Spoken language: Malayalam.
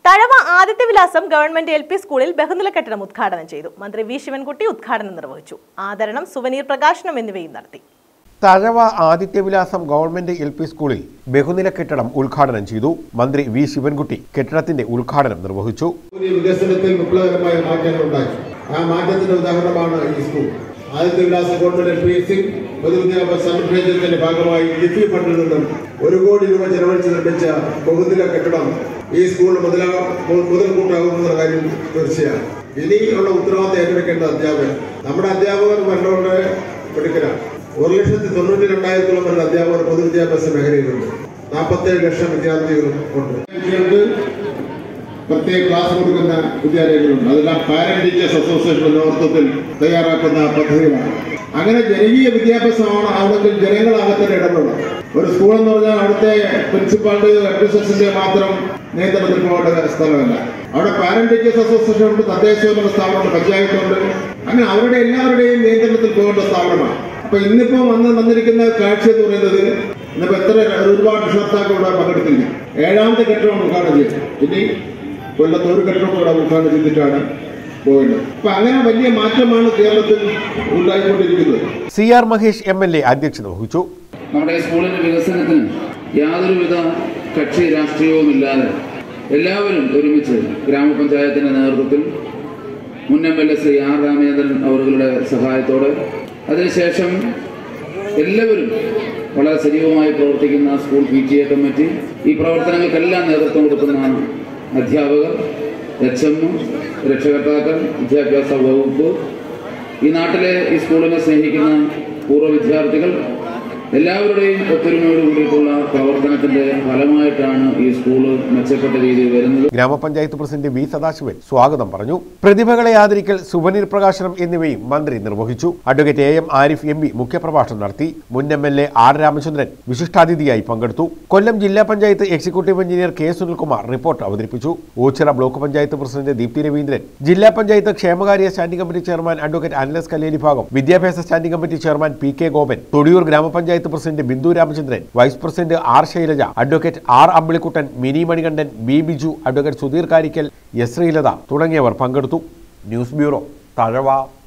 Thazhava Adithyavilasam government L P സ്കൂളിൽ ബഹുനില കെട്ടിടം ഉദ്ഘാടനം ചെയ്തു മന്ത്രി വി ശിവൻകുട്ടി ഉദ്ഘാടനം നിർവഹിച്ചു ആദരണം സുവനീർ പ്രകാശനം എന്നിവയും നടത്തി Thazhava Adithyavilasam government L P സ്കൂളിൽ ബഹുനില കെട്ടിടം ഉദ്ഘാടനം ചെയ്തു മന്ത്രി വി ശിവൻകുട്ടി കെട്ടിടത്തിന്റെ ഉദ്ഘാടനം നിർവഹിച്ചു പുതിയ വികസനത്തിൽ വിപ്ലവകരമായ മാറ്റങ്ങൾ ഉണ്ടാക്കി ആ മാറ്റത്തിന്റെ ഉദാഹരണമാണ് ഈ സ്കൂൾ ആദ്യത്തെ വിലാസ government L P S C പൊതുവിദ്യാഭ്യാസ സംരക്ഷണത്തിന്റെ ഭാഗമായി ജിഫി ഫണ്ടിൽ നിന്നും ഒരു കോടി രൂപ ചെലവഴിച്ച് നിർമ്മിച്ച ബഹുനില കെട്ടിടം ഈ സ്കൂളിന് മുതലാ മുതൽക്കൂട്ടാകുമെന്ന കാര്യം തീർച്ചയാണ് ഇനിയുള്ള ഉത്തരവാദിത്തം ഏറ്റെടുക്കേണ്ട അധ്യാപകർ നമ്മുടെ അധ്യാപകർ നല്ലവരുടെ മിടുക്കരാണ് ഒരു ലക്ഷത്തി തൊണ്ണൂറ്റി രണ്ടായിരത്തോളം വരുന്ന അധ്യാപകർ പൊതുവിദ്യാഭ്യാസ മേഖലയിലുണ്ട് നാൽപ്പത്തേഴ് ലക്ഷം വിദ്യാർത്ഥികളും ഉണ്ട് കുട്ടികൾക്ക് പ്രത്യേക ക്ലാസ് കൊടുക്കുന്ന വിദ്യാലയങ്ങളുണ്ട് അതെല്ലാം പാരന്റ് ടീച്ചേഴ്സ് അസോസിയേഷന്റെ നേതൃത്വത്തിൽ തയ്യാറാക്കുന്ന പദ്ധതികളാണ് അങ്ങനെ ജനകീയ വിദ്യാഭ്യാസമാണ് ആണെങ്കിൽ ജനങ്ങളകത്തിന്റെ ഇടപെടണം ഒരു സ്കൂൾ എന്ന് പറഞ്ഞാൽ അവിടുത്തെ പ്രിൻസിപ്പാളിന്റെ അഡ്മിനിസ്ട്രേഷന്റെ മാത്രം നിയന്ത്രണത്തിൽ പോകേണ്ട സ്ഥലമല്ല അവിടെ പാരന്റ് ടീച്ചേഴ്സ് അസോസിയേഷൻ ഉണ്ട് തദ്ദേശഭരണ സ്ഥാപനമുണ്ട് പഞ്ചായത്തുണ്ട് അങ്ങനെ അവരുടെ എല്ലാവരുടെയും നിയന്ത്രണത്തിൽ പോകേണ്ട സ്ഥാപനമാണ് അപ്പൊ ഇന്നിപ്പോ വന്ന് വന്നിരിക്കുന്ന കാഴ്ച എന്ന് പറയുന്നത് ഇന്നിപ്പോ എത്ര ഒരുപാട് രക്ഷകർത്താക്കൾ ഇവിടെ പങ്കെടുത്തില്ല ഏഴാമത്തെ കെട്ടിടം ഉദ്ഘാടനം ചെയ്തു ഇനി കൊല്ലത്ത് ഒരു കെട്ടിടം കൂടെ ഉദ്ഘാടനം ചെയ്തിട്ടാണ് പോയത് അപ്പൊ അങ്ങനെ വലിയ മാറ്റമാണ് കേരളത്തിൽ ഉണ്ടായിക്കൊണ്ടിരിക്കുന്നത് C R Mahesh M L A അധ്യക്ഷത വഹിച്ചു നമ്മുടെ ഈ സ്കൂളിന്റെ വികസനത്തിന് യാതൊരുവിധ കക്ഷി രാഷ്ട്രീയവുമില്ലാതെ എല്ലാവരും ഒരുമിച്ച് ഗ്രാമപഞ്ചായത്തിന്റെ നേതൃത്വത്തിൽ മുൻ M L A Shri R Ramachandran അവരുടെ സഹായത്തോടെ അതിനുശേഷം എല്ലാവരും വളരെ സജീവമായി പ്രവർത്തിക്കുന്ന school P T A committee ഈ പ്രവർത്തനങ്ങൾക്കെല്ലാം നേതൃത്വം കൊടുക്കുന്ന അധ്യാപകർ എച്ച് എം രക്ഷകർത്താക്കൾ വിദ്യാഭ്യാസ വകുപ്പ് ഈ നാട്ടിലെ ഈ സ്കൂളിനെ സ്നേഹിക്കുന്ന പൂർവ്വ വിദ്യാർത്ഥികൾ എല്ലാവരുടെയും ഒത്തൊരുമയോട് കൂടിയിട്ടുള്ള പ്രവർത്തനത്തിന്റെ ഫലമായിട്ടാണ് ഈ സ്കൂള് മെച്ചപ്പെട്ട രീതിയിൽ വരുന്നത് ഗ്രാമപഞ്ചായത്ത് പ്രസിഡന്റ് വി സദാശിവൻ സ്വാഗതം പറഞ്ഞു പ്രതിഭകളെ ആദരിക്കൽ സുവനീർ പ്രകാശനം എന്നിവയും മന്ത്രി നിർവഹിച്ചു advocate A M Arif M P മുഖ്യപ്രഭാഷണം നടത്തി മുൻ M L A R Ramachandran വിശിഷ്ടാതിഥിയായി പങ്കെടുത്തു കൊല്ലം ജില്ലാ panchayat executive engineer K Sunilkumar report അവതരിപ്പിച്ചു ഓച്ചിറ ബ്ലോക്ക് പഞ്ചായത്ത് പ്രസിഡന്റ് ദീപ്തി രവീന്ദ്രൻ ജില്ലാ പഞ്ചായത്ത് ക്ഷേമകാര്യ standing committee chairman advocate Anilas Kalleli ഭാഗം വിദ്യാഭ്യാസ standing committee chairman P K Gopan Thodiyoor ഗ്രാമപഞ്ചായത്ത് president Bindu Ramachandran vice president R Shailaja advocate R Ambilikuttan Mini Manikandan B Biju advocate Sudheer Karikkal S Sreelatha തുടങ്ങിയവർ പങ്കെടുത്തു ന്യൂസ് ബ്യൂറോ തഴവ